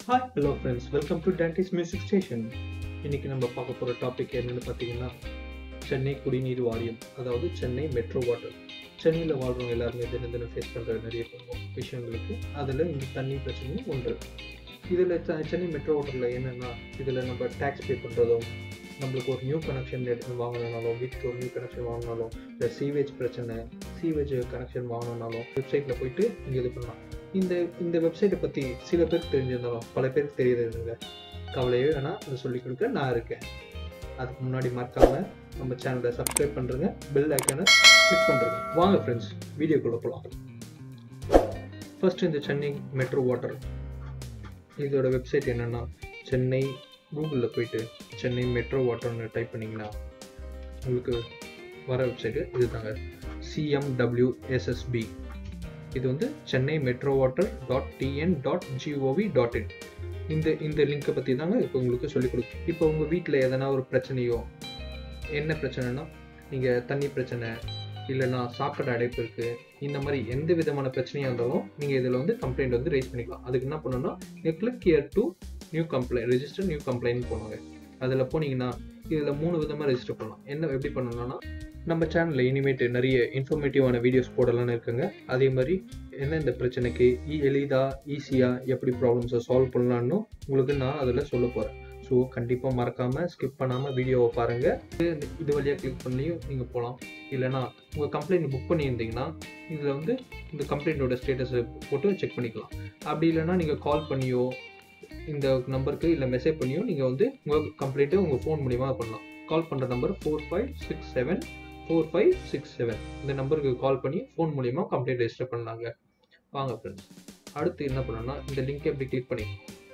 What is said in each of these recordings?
hi hello friends welcome to டேண்டிஸ் music station இன்னைக்கு நம்ம பார்க்க போகிற டாபிக் என்னன்னு பார்த்தீங்கன்னா சென்னை குடிநீர் வாரியம் அதாவது சென்னை மெட்ரோ வாட்டர் சென்னையில் வாழ்றவங்க எல்லாருமே தினம் தினம் ஃபேஸ் பண்ணுற நிறைய விஷயங்களுக்கு அதில் இந்த தண்ணி பிரச்சனையும் ஒன்று இதில் சென்னை மெட்ரோ வாட்டரில் என்னென்னா இதில் நம்ம டேக்ஸ் பே பண்ணுறதும் நம்மளுக்கு ஒரு நியூ கனெக்ஷன் எடுத்து வாங்கினாலும் வீட்டுக்கு ஒரு நியூ கனெக்ஷன் வாங்கினாலும் இல்லை சீவேஜ் பிரச்சனை சீவேஜ் கனெக்ஷன் வாங்கினாலும் வெப்சைட்டில் போயிட்டு நீங்கள் இது பண்ணலாம் இந்த இந்த வெப்சைட்டை பற்றி சில பேருக்கு தெரிஞ்சிருந்தாலும் பல பேருக்கு தெரியுதுங்க கவலையே வேணால் அதை சொல்லிக் கொடுக்க நான் இருக்கேன் அதுக்கு முன்னாடி மறக்காமல் நம்ம சேனலை சப்ஸ்கிரைப் பண்ணுறேங்க பெல் ஐக்கானை கிளிக் பண்ணுறேங்க வாங்க ஃப்ரெண்ட்ஸ் வீடியோக்குள்ளே போகலாம் ஃபர்ஸ்ட் இந்த சென்னை மெட்ரோ வாட்டர் இதோட வெப்சைட் என்னென்னா சென்னை கூகுளில் போயிட்டு சென்னை மெட்ரோ வாட்டர்னு டைப் பண்ணிங்கன்னா உங்களுக்கு வர வெப்சைட்டு இது தாங்க சிஎம்டபிள்யூஎஸ்எஸ்பி இது வந்து Chennai metro water dot TN dot GOV dot IN இந்த இந்த லிங்க்கை பற்றி தாங்க இப்போ உங்களுக்கு சொல்லிக் கொடுக்கும் இப்போ உங்கள் வீட்டில் எதனா ஒரு பிரச்சனையோ என்ன பிரச்சனைனா நீங்கள் தண்ணி பிரச்சனை இல்லைன்னா சாக்கடை அடைப்பு இருக்குது இந்த மாதிரி எந்த விதமான பிரச்சனையாக இருந்தாலும் நீங்கள் இதில் வந்து கம்ப்ளைண்ட் வந்து ரைஸ் பண்ணிக்கலாம் அதுக்கு என்ன பண்ணணும்னா நீங்கள் click here to new complaint register new complaint போனாங்க அதில் போனீங்கன்னா இதில் மூணு விதமாக ரெஜிஸ்டர் பண்ணலாம் என்ன எப்படி பண்ணலாம்னா நம்ம சேனலில் இனிமேட்டு நிறைய இன்ஃபர்மேட்டிவான வீடியோஸ் போடலான்னு இருக்குங்க அதே மாதிரி என்ன இந்த பிரச்சனைக்கு எளிதாக ஈஸியாக எப்படி ப்ராப்ளம்ஸை சால்வ் பண்ணலான்னு உங்களுக்கு நான் அதில் சொல்ல போகிறேன் ஸோ கண்டிப்பாக மறக்காமல் ஸ்கிப் பண்ணாமல் வீடியோவை பாருங்கள் இது வழியாக கிளிக் பண்ணியும் நீங்கள் போகலாம் இல்லைனா உங்கள் கம்ப்ளைண்ட் புக் பண்ணியிருந்தீங்கன்னா இதில் வந்து இந்த கம்ப்ளைண்ட்டோட ஸ்டேட்டஸை போட்டு செக் பண்ணிக்கலாம் அப்படி இல்லைனா நீங்கள் கால் பண்ணியோ இந்த நம்பருக்கு இல்லை மெசேஜ் பண்ணியோ நீங்கள் வந்து உங்கள் கம்ப்ளைண்ட்டை உங்கள் ஃபோன் மூலிமா பண்ணலாம் கால் பண்ணுற number four five six seven four five six seven இந்த நம்பருக்கு கால் பண்ணி ஃபோன் மூலிமா கம்ப்ளைண்ட் ரெஜிஸ்டர் பண்ணலாங்க வாங்க ஃப்ரெண்ட்ஸ் அடுத்து என்ன பண்ணணும்னா இந்த லிங்க்கை எப்படி கிளிக் பண்ணி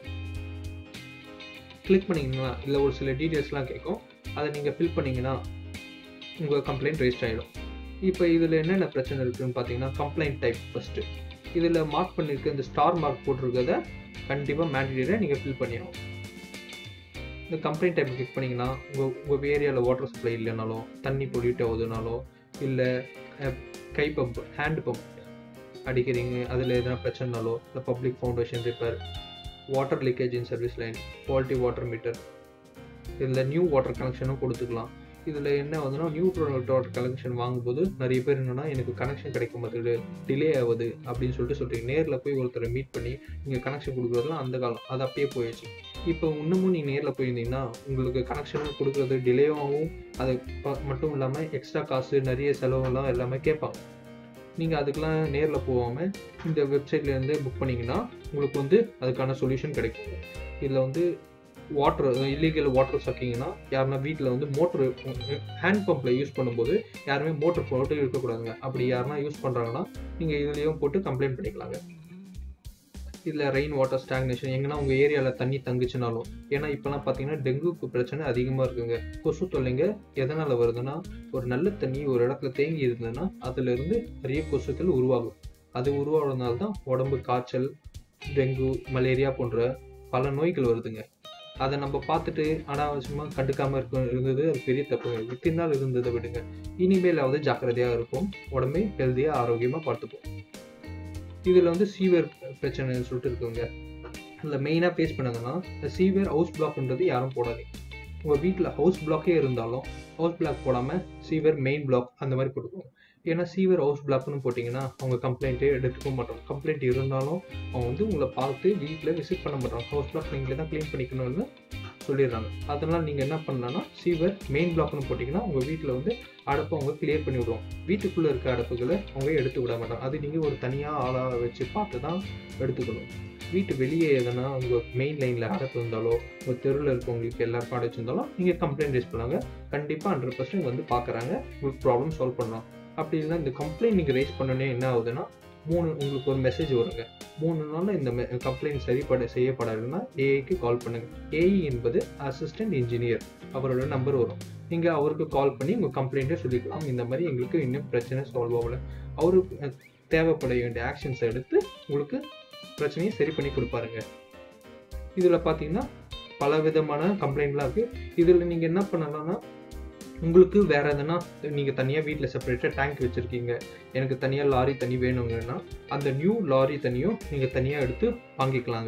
கிளிக் பண்ணிங்கன்னா இல்லை ஒரு சில டீட்டெயில்ஸ்லாம் கேட்கும் அதை நீங்கள் ஃபில் பண்ணிங்கன்னா உங்கள் கம்ப்ளைண்ட் ரெஜிஸ்டர் ஆகிடும் இப்போ இதில் என்னென்ன பிரச்சனை இருக்குதுன்னு பார்த்தீங்கன்னா கம்ப்ளைண்ட் டைப் ஃபஸ்ட்டு இதில் மார்க் பண்ணியிருக்க இந்த ஸ்டார் மார்க் போட்டிருக்கிறத கண்டிப்பாக மேண்டேட்டரியாக நீங்கள் ஃபில் பண்ணிடணும் இந்த கம்ப்ளைண்ட் டைப் கிளிக் பண்ணிங்கன்னா உங்கள் உங்கள் ஏரியாவில் வாட்டர் சப்ளை இல்லைனாலோ தண்ணி பொல்யூட் ஆகுதுனாலோ இல்லை கை பம்ப் ஹேண்ட் பம்ப் அடிக்கிறீங்க அதில் எதனா பிரச்சனைனாலோ இல்லை public foundation repair water leakage in service line quality water meter இதில் நியூ வாட்டர் கனெக்ஷனும் கொடுத்துக்கலாம் இதில் என்ன வந்துன்னா நியூ வாட்டர் கனெக்ஷன் வாங்கும்போது நிறைய பேர் என்னென்னா எனக்கு கனெக்ஷன் கிடைக்கும் போது டிலே ஆகுது அப்படின்னு சொல்லிட்டு சொல்கிறீங்க நேரில் போய் ஒருத்தரை மீட் பண்ணி நீங்கள் கனெக்ஷன் கொடுக்குறதுலாம் அந்த காலம் அது அப்படியே போயிடுச்சு இப்போ இன்னமும் நீங்கள் நேரில் போயிருந்தீங்கன்னா உங்களுக்கு கனெக்ஷன் கொடுக்குறது டிலேவும் ஆகும் அது மட்டும் இல்லாமல் எக்ஸ்ட்ரா காசு நிறைய செலவெல்லாம் எல்லாமே கேட்பாங்க நீங்கள் அதுக்கெலாம் நேரில் போகாமல் இந்த வெப்சைட்லேருந்து புக் பண்ணிங்கன்னா உங்களுக்கு வந்து அதுக்கான சொல்யூஷன் கிடைக்கும் இதில் வந்து வாட்டர் இல்லீகல் வாட்டர் சக்கிங்கன்னா யாருன்னா வீட்டில் வந்து மோட்ரு ஹேண்ட் பம்பில் யூஸ் பண்ணும்போது யாருமே மோட்ரு போட்டு இருக்கக்கூடாதுங்க அப்படி யாருன்னா யூஸ் பண்ணுறாங்கன்னா நீங்கள் இதுலேயும் போட்டு கம்ப்ளைண்ட் பண்ணிக்கலாங்க இதில் ரெயின் வாட்டர் ஸ்டாக்னேஷன் எங்கன்னா உங்கள் ஏரியாவில் தண்ணி தங்குச்சுனாலும் ஏன்னா இப்போலாம் பார்த்தீங்கன்னா டெங்குக்கு பிரச்சனை அதிகமாக இருக்குங்க கொசு தொல்லைங்க எதனால் வருதுன்னா ஒரு நல்ல தண்ணி ஒரு இடத்துல தேங்கி இருந்ததுன்னா அதுலேருந்து நிறைய கொசுக்கள் உருவாகும் அது உருவாகிறதுனால தான் உடம்பு காய்ச்சல் டெங்கு மலேரியா போன்ற பல நோய்கள் வருதுங்க அதை நம்ம பார்த்துட்டு அனாவசியமாக கண்டுக்காமல் இருக்க இருந்தது அது பெரிய தப்புங்க இத்தனை நாள் இருந்ததை விடுங்க இனிமேலாவது ஜாக்கிரதையாக இருக்கும் உடம்பை ஹெல்த்தியாக ஆரோக்கியமாக பார்த்துப்போம் இதில் வந்து சீவர் பிரச்சனைன்னு சொல்லிட்டு இருக்குங்க அதில் மெயினாக ஃபேஸ் பண்ணதுன்னா இந்த சீவர் ஹவுஸ் பிளாக்ன்றது யாரும் போடாதீங்க உங்கள் வீட்டில் ஹவுஸ் பிளாக்கே இருந்தாலும் ஹவுஸ் பிளாக் போடாமல் சீவர் மெயின் பிளாக் அந்த மாதிரி போட்டுக்கோங்க ஏன்னா சீவர் ஹவுஸ் பிளாக்னு போட்டிங்கன்னா அவங்க கம்ப்ளைண்ட்டே எடுத்துக்க மாட்டாங்க கம்ப்ளைண்ட் இருந்தாலும் அவங்க வந்து உங்களை பார்த்து வீட்டில் விசிட் பண்ண மாட்டாங்க ஹவுஸ் பிளாக் நீங்களே தான் க்ளீன் பண்ணிக்கணும்னு சொல்லிடுறாங்க அதனால் நீங்கள் என்ன பண்ணலாம்னா சீவர் மெயின் பிளாக்னு போட்டிங்கன்னா உங்கள் வீட்டில் வந்து அடப்பை அவங்க கிளியர் பண்ணி விடுவோம் வீட்டுக்குள்ளே இருக்க அடப்புகளை அவங்க எடுத்து விட மாட்டாங்க அது நீங்கள் ஒரு தனியாக ஆளாக வச்சு பார்த்து தான் எடுத்துக்கணும் வீட்டு வெளியே எதனா உங்கள் மெயின் லைனில் அடைப்பு இருந்தாலோ உங்கள் தெருவில் இருக்கவங்களுக்கு எல்லாருக்கும் அடைச்சிருந்தாலும் நீங்கள் கம்ப்ளைண்ட் ரைஸ் பண்ணாங்க கண்டிப்பாக ஹண்ட்ரட் பர்சன்ட் வந்து பார்க்குறாங்க உங்களுக்கு ப்ராப்ளம் சால்வ் பண்ணலாம் அப்படி இல்லைனா இந்த கம்ப்ளைண்ட் நீங்கள் ரைஸ் பண்ணோன்னே என்ன ஆகுதுன்னா மூணு உங்களுக்கு ஒரு மெசேஜ் வருங்க மூணு நாளில் இந்த கம்ப்ளைண்ட் சரிப்பட செய்யப்படலைன்னா ஏஐக்கு கால் பண்ணுங்கள் ஏஐ என்பது அசிஸ்டன்ட் இன்ஜினியர் அவரோட நம்பர் வரும் நீங்கள் அவருக்கு கால் பண்ணி உங்கள் கம்ப்ளைண்ட்டை சொல்லிக்கலாம் இந்த மாதிரி எங்களுக்கு இன்னும் பிரச்சனை சால்வ் ஆகலை அவருக்கு தேவைப்பட வேண்டிய ஆக்ஷன்ஸை எடுத்து உங்களுக்கு பிரச்சனையை சரி பண்ணி கொடுப்பாருங்க இதில் பார்த்தீங்கன்னா பல விதமான கம்ப்ளைண்ட்லாம் இருக்குது இதில் நீங்கள் என்ன பண்ணலாம்னா உங்களுக்கு வேற எதனா நீங்கள் தனியாக வீட்டில் செப்பரேட்டாக டேங்க் வச்சுருக்கீங்க எனக்கு தனியாக லாரி தண்ணி வேணுங்கன்னா அந்த நியூ லாரி தண்ணியும் நீங்கள் தனியாக எடுத்து வாங்கிக்கலாங்க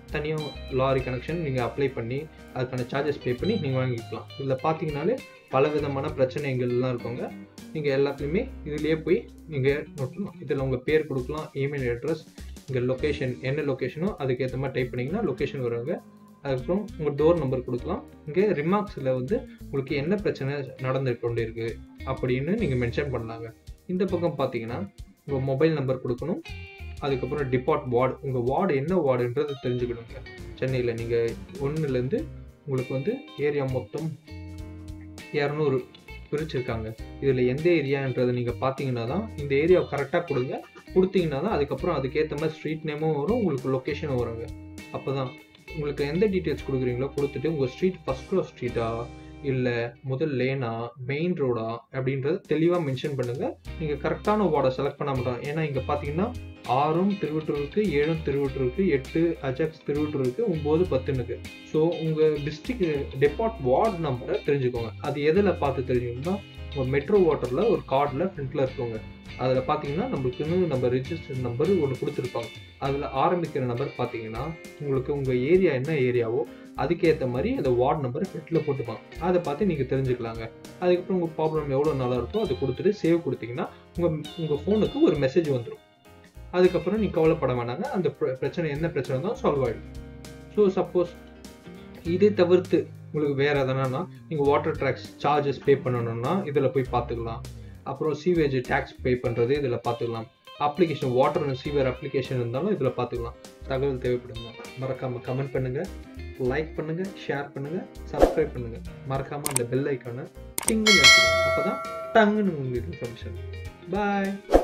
தனியாக லாரி கனெக்ஷன் நீங்கள் அப்ளை பண்ணி அதுக்கான சார்ஜஸ் பே பண்ணி நீங்கள் வாங்கிக்கலாம் இதில் பார்த்தீங்கனாலே பல விதமான பிரச்சனைகள்லாம் இருக்குங்க நீங்கள் எல்லாத்துலேயுமே இதுலேயே போய் நீங்கள் நோட் பண்ணலாம் இதில் உங்கள் பேர் கொடுக்கலாம் இமெயில் அட்ரஸ் இங்கே லொக்கேஷன் என்ன லொக்கேஷனோ அதுக்கேற்ற மாதிரி டைப் பண்ணிங்கன்னா லொக்கேஷன் வருவாங்க அதுக்கப்புறம் உங்கள் டோர் நம்பர் கொடுக்கலாம் இங்கே ரிமார்க்ஸில் வந்து உங்களுக்கு என்ன பிரச்சனை நடந்து கொண்டு இருக்கு அப்படின்னு நீங்கள் மென்ஷன் பண்ணலாங்க இந்த பக்கம் பார்த்தீங்கன்னா உங்கள் மொபைல் நம்பர் கொடுக்கணும் அதுக்கப்புறம் டிபார்ட் வார்டு உங்கள் வார்டு என்ன வார்டுன்றது தெரிஞ்சுக்கணுங்க சென்னையில் நீங்கள் ஒன்றுலேருந்து உங்களுக்கு வந்து ஏரியா மொத்தம் இரநூறு பிரிச்சிருக்காங்க இதில் எந்த ஏரியான்றதை நீங்கள் பார்த்தீங்கன்னா தான் இந்த ஏரியாவை கரெக்டாக கொடுங்க கொடுத்தீங்கன்னா தான் அதுக்கப்புறம் அதுக்கேற்ற மாதிரி ஸ்ட்ரீட் நேமும் வரும் உங்களுக்கு லொக்கேஷனும் வருங்க அப்போ தான் உங்களுக்கு எந்த டீட்டெயில்ஸ் கொடுக்குறீங்களோ கொடுத்துட்டு உங்கள் ஸ்ட்ரீட் ஃபஸ்ட் க்ளோ ஸ்ட்ரீட்டா இல்லை முதல் லேனா மெயின் ரோடா அப்படின்றத தெளிவாக மென்ஷன் பண்ணுங்கள் நீங்கள் கரெக்டான வார்டை செலக்ட் பண்ண மாட்டோம் ஏன்னா இங்கே பார்த்தீங்கன்னா ஆறும் திருவட்டூர் இருக்குது ஏழும் திருவட்டூர் இருக்குது எட்டு அஜாக்ஸ் திருவட்டூர் இருக்குது ஒம்பது பத்துனுக்கு ஸோ உங்கள் டிஸ்ட்ரிக்ட் டெபார்ட் வார்டு நம்பரை தெரிஞ்சுக்கோங்க அது எதில் பார்த்து தெரிஞ்சுக்கணும்னா உங்கள் மெட்ரோ வாட்டரில் ஒரு கார்டில் ஃப்ரண்ட்டில் இருக்குங்க அதில் பார்த்தீங்கன்னா நம்மளுக்குன்னு நம்ம ரிஜிஸ்டர் நம்பர் ஒன்று கொடுத்துருப்பாங்க அதில் ஆரம்பிக்கிற நம்பர் பார்த்தீங்கன்னா உங்களுக்கு உங்கள் ஏரியா என்ன ஏரியாவோ அதுக்கேற்ற மாதிரி அந்த வார்டு நம்பர் ஃப்ரண்ட்டில் போட்டுப்பாங்க அதை பார்த்து நீங்கள் தெரிஞ்சுக்கலாங்க அதுக்கப்புறம் உங்கள் ப்ராப்ளம் எவ்வளோ நல்லா இருக்கோ அதை கொடுத்துட்டு சேவ் கொடுத்தீங்கன்னா உங்கள் உங்கள் ஃபோனுக்கு ஒரு மெசேஜ் வந்துடும் அதுக்கப்புறம் நீ கவலைப்பட வேணாங்க அந்த பிரச்சனை என்ன பிரச்சனை தான் சால்வ் ஆகிடும் ஸோ சப்போஸ் இதை தவிர்த்து உங்களுக்கு வேறு எதனா நீங்கள் வாட்டர் டேக்ஸ் சார்ஜஸ் பே பண்ணணும்னா இதில் போய் பார்த்துக்கலாம் அப்புறம் சீவேஜ் டேக்ஸ் பே பண்ணுறது இதில் பார்த்துக்கலாம் application water and sewer application இருந்தாலும் இதில் பார்த்துக்கலாம் தகவல் தேவைப்படுங்க மறக்காமல் கமெண்ட் பண்ணுங்கள் லைக் பண்ணுங்கள் ஷேர் பண்ணுங்கள் சப்ஸ்கிரைப் பண்ணுங்கள் மறக்காமல் அந்த பெல் ஐக்கானை டிங்குன்னு வச்சுக்கோங்க அப்போ தான் டங்குன்னு உங்களுக்கு இன்ஃபர்மேஷன் பாய்